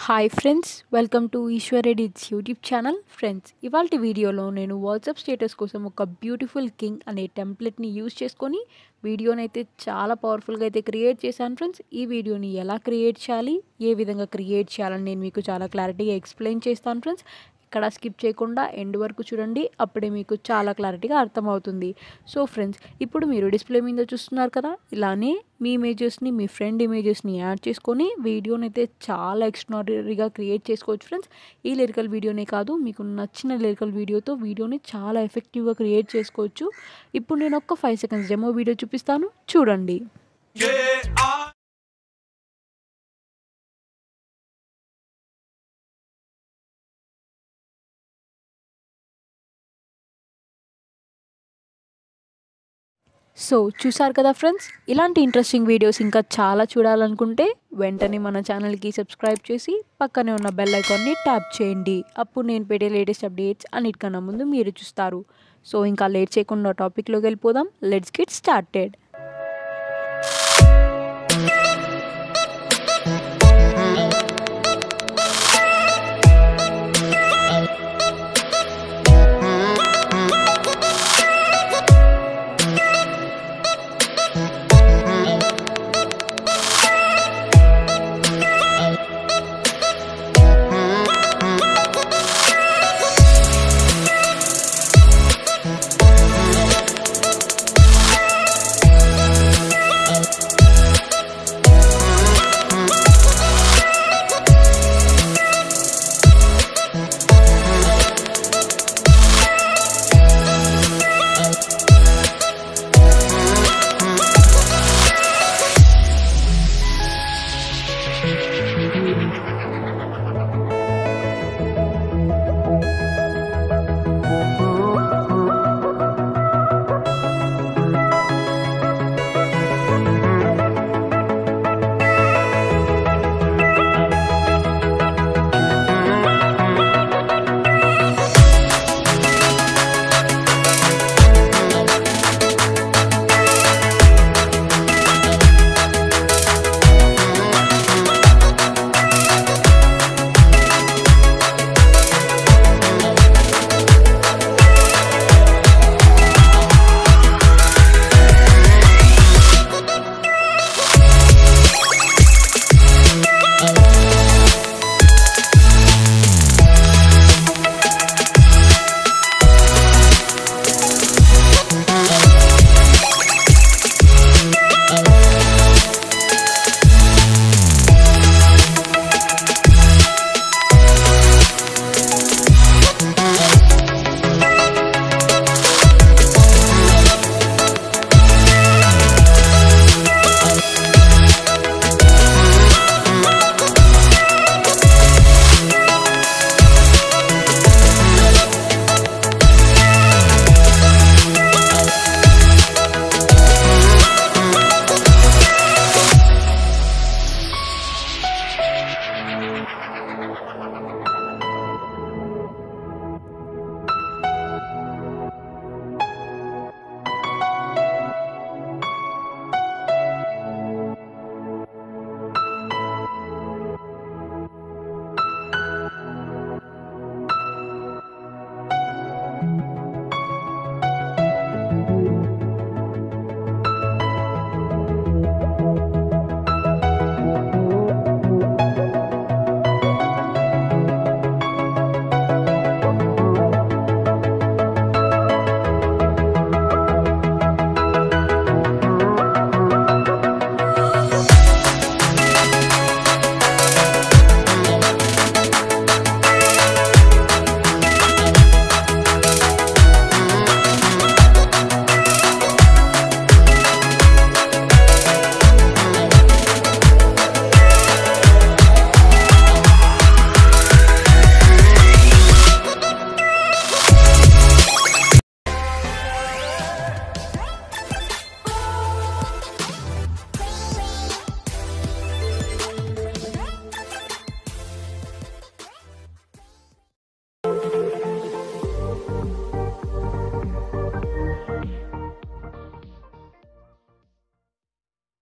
hi friends welcome to Eshwar edits YouTube channel friends ఇవాళ వీడియోలో నేను వాట్సాప్ స్టేటస్ కోసం ఒక బ్యూటిఫుల్ కింగ్ అనే టెంప్లెట్ని యూజ్ చేసుకొని వీడియోని అయితే చాలా పవర్ఫుల్గా అయితే క్రియేట్ చేశాను ఫ్రెండ్స్ ఈ వీడియోని ఎలా క్రియేట్ చేయాలి ఏ విధంగా క్రియేట్ చేయాలని నేను మీకు చాలా క్లారిటీగా ఎక్స్ప్లెయిన్ చేస్తాను ఫ్రెండ్స్ ఇక్కడ స్కిప్ చేయకుండా ఎండ్ వరకు చూడండి అప్పుడే మీకు చాలా క్లారిటీగా అర్థమవుతుంది సో ఫ్రెండ్స్ ఇప్పుడు మీరు డిస్ప్లే మీద చూస్తున్నారు కదా ఇలానే మీ ఇమేజెస్ని మీ ఫ్రెండ్ ఇమేజెస్ని యాడ్ చేసుకొని వీడియోని అయితే చాలా ఎక్స్ట్రాడనరీగా క్రియేట్ చేసుకోవచ్చు ఫ్రెండ్స్ ఈ లిరికల్ వీడియోనే కాదు మీకు నచ్చిన లిరికల్ వీడియోతో వీడియోని చాలా ఎఫెక్టివ్గా క్రియేట్ చేసుకోవచ్చు ఇప్పుడు నేను ఒక ఫైవ్ సెకండ్స్ డెమో వీడియో చూపిస్తాను చూడండి సో చూసారు కదా ఫ్రెండ్స్ ఇలాంటి ఇంట్రెస్టింగ్ వీడియోస్ ఇంకా చాలా చూడాలనుకుంటే వెంటనే మన ఛానల్కి సబ్స్క్రైబ్ చేసి పక్కనే ఉన్న బెల్ ఐకాన్ని ట్యాప్ చేయండి అప్పుడు నేను పెట్టే లేటెస్ట్ అప్డేట్స్ అన్నిటికన్నా ముందు మీరు చూస్తారు సో ఇంకా లేట్ చేయకుండా టాపిక్లోకి వెళ్ళిపోదాం లెట్స్ గెట్ స్టార్టెడ్